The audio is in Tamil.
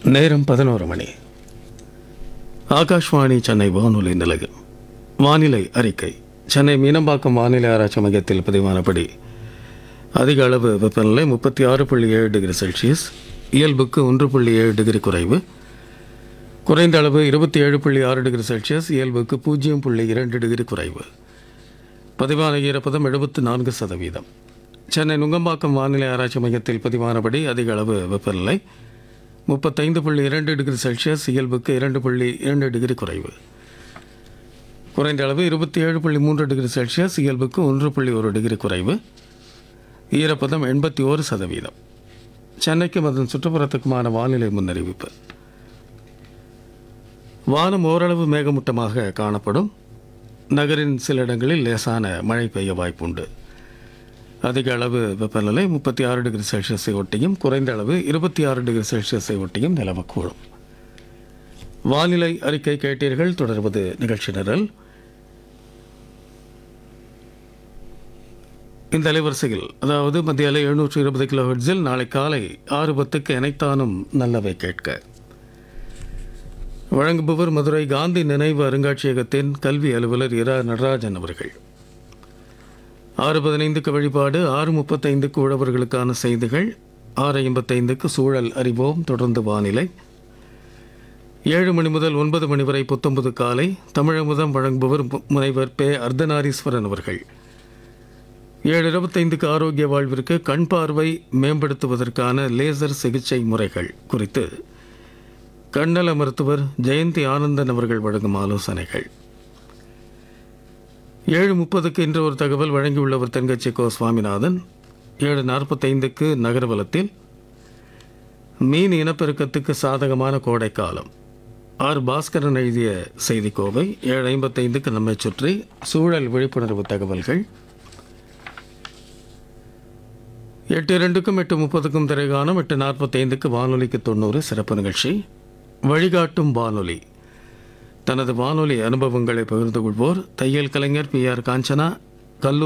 நேரம் பதினோரு மணி ஆகாஷ்வாணி சென்னை வானொலி நிலையம் வானிலை அறிக்கை சென்னை மீனம்பாக்கம் வானிலை ஆராய்ச்சி மையத்தில் பதிவானபடி அதிக அளவு வெப்பநிலை முப்பத்தி ஆறு புள்ளி ஏழு டிகிரி செல்சியஸ் இயல்புக்கு ஒன்று புள்ளி ஏழு டிகிரி குறைவு குறைந்த அளவு இருபத்தி ஏழு புள்ளி ஆறு டிகிரி செல்சியஸ் இயல்புக்கு பூஜ்ஜியம் புள்ளி இரண்டு டிகிரி குறைவு பதிவான ஈரப்பதம் எழுபத்து நான்கு சதவீதம் சென்னை நுங்கம்பாக்கம் வானிலை ஆராய்ச்சி மையத்தில் பதிவானபடி அதிக அளவு வெப்பநிலை முப்பத்தைந்து புள்ளி இரண்டு டிகிரி செல்சியஸ் இயல்புக்கு இரண்டு புள்ளி இரண்டு டிகிரி குறைவு குறைந்த அளவு இருபத்தி ஏழு புள்ளி மூன்று டிகிரி செல்சியஸ் இயல்புக்கு ஒன்று புள்ளி ஒரு டிகிரி குறைவு ஈரப்பதம் எண்பத்தி ஓரு சதவீதம் சென்னைக்கும் அதன் சுற்றுப்புறத்துக்குமான வானிலை முன்னறிவிப்பு வானம் ஓரளவு மேகமூட்டமாக காணப்படும் நகரின் சில இடங்களில் லேசான மழை பெய்ய வாய்ப்புண்டு அதிக அளவு வெப்பநிலை முப்பத்தி ஆறு டிகிரி செல்சியஸை ஒட்டியும் குறைந்த அளவு இருபத்தி ஆறு டிகிரி செல்சியஸை ஒட்டியும் நிலவக்கூடும் வானிலை அறிக்கை கேட்டீர்கள் தொடர்வது நிகழ்ச்சி நிரல் இந்த அலைவரிசையில் அதாவது மத்திய அலை எழுநூற்று இருபது கிலோ ஹெர்ட்ஸில் நாளை காலை ஆறு பத்துக்கு இணைத்தானும் நல்லவை கேட்க வழங்குபவர் மதுரை காந்தி நினைவு அருங்காட்சியகத்தின் கல்வி அலுவலர் இரா நடராஜன் அவர்கள் ஆறு பதினைந்துக்கு வழிபாடு ஆறு முப்பத்தைந்துக்கு உழவர்களுக்கான செய்திகள் ஆறு ஐம்பத்தைந்துக்கு சூழல் அறிவோம் தொடர்ந்து வானிலை ஏழு மணி முதல் ஒன்பது மணி வரை புத்தொன்பது காலை தமிழமுதம் வழங்குபவர் மு- முனைவர் பே அர்த்தநாரீஸ்வரன் அவர்கள் ஏழு இருபத்தைந்துக்கு ஆரோக்கிய வாழ்விற்கு கண் பார்வை மேம்படுத்துவதற்கான லேசர் சிகிச்சை முறைகள் குறித்து கண்ணல மருத்துவர் ஜெயந்தி ஆனந்தன் அவர்கள் வழங்கும் ஆலோசனைகள் ஏழு முப்பதுக்கு இன்று ஒரு தகவல் வழங்கியுள்ளவர் தென்கட்சி கோ சுவாமிநாதன் ஏழு நாற்பத்தைந்துக்கு நகர்வலத்தில் மீன் இனப்பெருக்கத்துக்கு சாதகமான கோடைக்காலம் ஆர் பாஸ்கரன் எழுதிய செய்திக்கோவை ஏழு ஐம்பத்தைந்துக்கு நம்மை சுற்றி சூழல் விழிப்புணர்வு தகவல்கள் எட்டு இரண்டுக்கும் எட்டு முப்பதுக்கும் திரைகாணும் எட்டு நாற்பத்தைந்துக்கு வானொலிக்கு தொண்ணூறு சிறப்பு நிகழ்ச்சி வழிகாட்டும் வானொலி தனது வானொலி அனுபவங்களை பகிர்ந்து கொள்வோர் தையல் கலைஞர் பி ஆர் காஞ்சனா கல்லூரி